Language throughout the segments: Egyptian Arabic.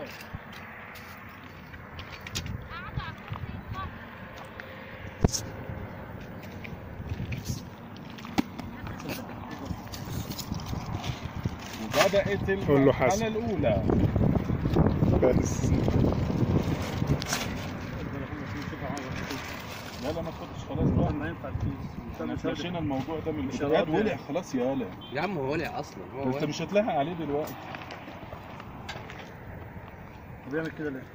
وبدأت قول له حسن. المرحلة الأولى بس لا لا ما تحطش خلاص بقى ما ينفع احنا مشينا الموضوع ده من مش البدايات هراضي. ولع خلاص يالا يا عم هو ولع اصلا هو انت ولع. مش هتلاحق عليه دلوقتي بيعمل كده ليه؟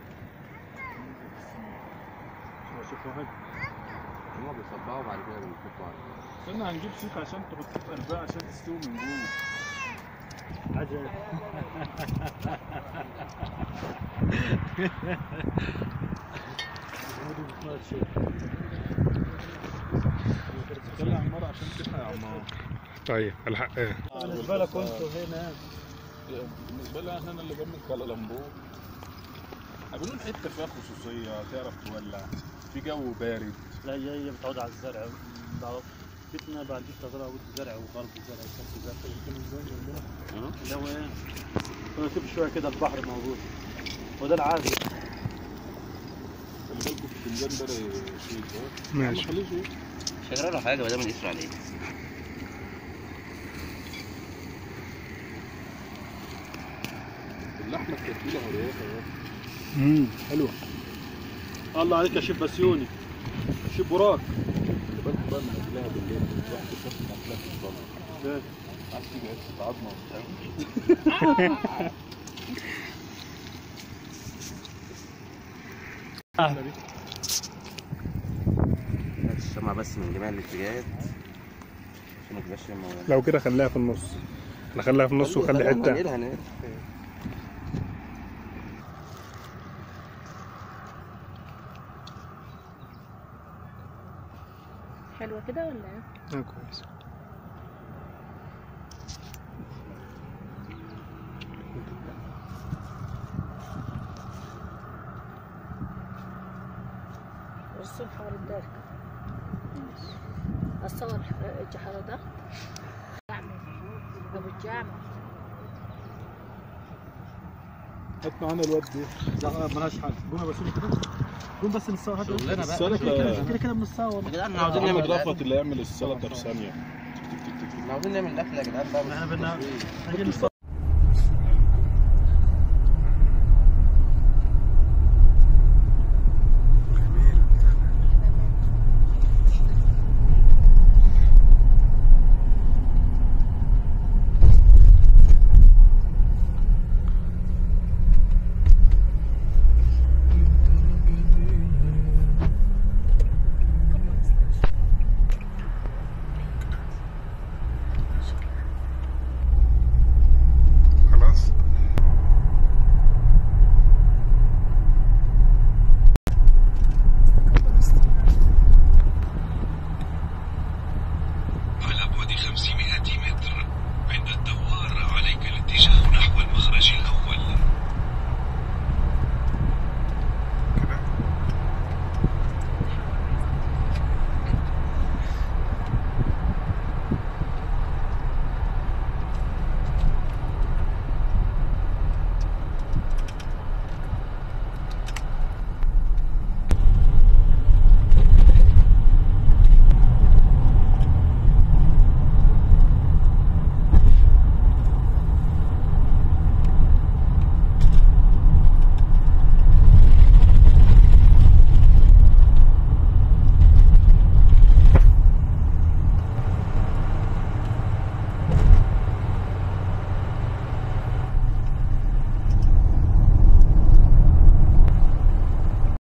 شوف واحد هما بيصبعوا وبعد كده بيحطوا على استنى هنجيب سيخ عشان تحطه في قلبها عشان تستوي من جوه عجل طلع عمار عشان تلحق يا عمار طيب الحق ايه بالنسبه لك انتوا هنا بالنسبه لي احنا اللي جنب الكلالمبور بنقول حته فيها خصوصيه تعرف تولع في جو بارد لا هي هي بتعود على الزرع بعرف بيتنا بعد بيتنا زرع زرع وغرب زرع وشرق زرع كل ازاي عندنا اللي هو ايه كل شويه كده البحر موجود وده العادي خلي بالكم في الفنجان ده شيء ماشي خليه شيء شغال له حاجه ما دام القشر عليه اللحمه التتبيله هريافه امم حلوه الله عليك يا شيف بسيوني شيف براك خلي بالكم بقى من اكلها بالليل واحد بيشرب اكلها في الظلم ليه؟ عايز تيجي حته عظمه وبتاع الشمعة بس من جميع الاتجاهات عشان ما تبقاش الموضوع لو كده خليها في النص انا خليها في النص وخلي حته ننقلها ننقلها. حلوة كده ولا ايه؟ اه كويس رسم حوالي الدار أصور الجحر ده أبو الجامع هات معانا الواد دي لا مالهاش حل قوم يا بسيوني كده قوم بس نصور شغلانة بقى. السلطه كده كده بنصور يا جدعان احنا عاوزين نعمل الرفط اللي يعمل السلطه في ثانيه احنا عاوزين نعمل الاكل يا جدعان بقى احنا بدنا بالتصوير. نجي نصور